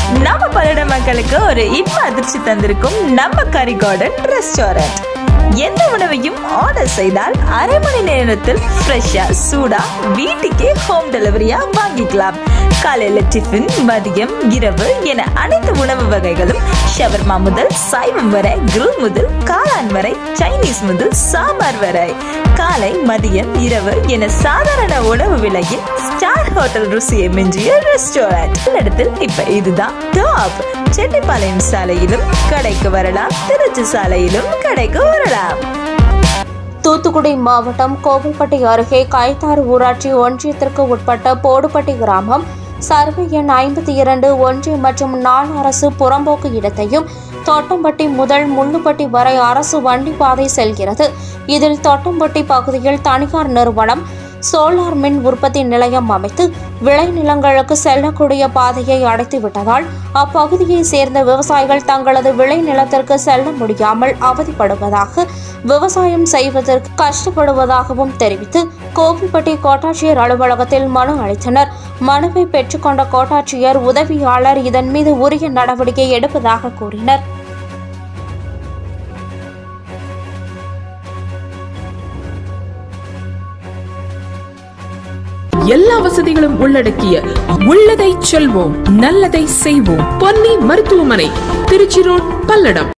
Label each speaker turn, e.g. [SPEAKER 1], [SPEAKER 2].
[SPEAKER 1] நம்ம பல்லட மக்களுக்கு ஒரு இன்ப அதிர்ச்சி தந்திருக்கும் நம்ம கரி கார்டன் ரெஸ்டாரண்ட் எந்த உணவையும் ஆர்டர் செய்தால் அரை மணி நேரத்தில் ஃப்ரெஷ்ஷா சூடா வீட்டுக்கே ஹோம் டெலிவரியா வாங்கிக்கலாம் காலையில டிஃபன் மதியம் இரவு என அனைத்து உணவு வகைகளும் ஷவர்மா முதல் சைவம் வரை கிரில் முதல் காளான் வரை சைனீஸ் முதல் சாம்பார் வரை காலை மதியம் இரவு என சாதாரண உணவு விலையில் ஸ்டார் ஹோட்டல் ருசியை மிஞ்சிய ரெஸ்டாரண்ட் இடத்தில் இப்ப இதுதான் டாப் செட்டிப்பாளையம் சாலையிலும் கடைக்கு வரலாம் திருச்சி சாலையிலும் கடைக்கு வரலாம்
[SPEAKER 2] தூத்துக்குடி மாவட்டம் கோவில்பட்டி அருகே கைத்தாறு ஊராட்சி ஒன்றியத்திற்கு உட்பட்ட போடுப்பட்டி கிராமம் சர்வே எண் ஐம்பத்தி இரண்டு ஒன்றிய மற்றும் நாலு அரசு புறம்போக்கு இடத்தையும் தோட்டம்பட்டி முதல் முள்ளுப்பட்டி வரை அரசு வண்டி பாதை செல்கிறது இதில் தோட்டம்பட்டி பகுதியில் தனியார் நிறுவனம் சோலார் மின் உற்பத்தி நிலையம் அமைத்து விளைநிலங்களுக்கு செல்லக்கூடிய பாதையை அடைத்து விட்டதால் அப்பகுதியை சேர்ந்த விவசாயிகள் தங்களது விளைநிலத்திற்கு செல்ல முடியாமல் அவதிப்படுவதாக விவசாயம் செய்வதற்கு கஷ்டப்படுவதாகவும் தெரிவித்து கோவில்பட்டி கோட்டாட்சியர் அலுவலகத்தில் மனு அளித்தனர் மனுவை பெற்றுக்கொண்ட கோட்டாட்சியர் உதவியாளர் இதன் மீது உரிய நடவடிக்கை எடுப்பதாக கூறினர்
[SPEAKER 3] எல்லா வசதிகளும் உள்ளடக்கிய உள்ளதை செல்வோம் நல்லதை செய்வோம் பொன்னி மருத்துவமனை திருச்சி ரோட் பல்லடம்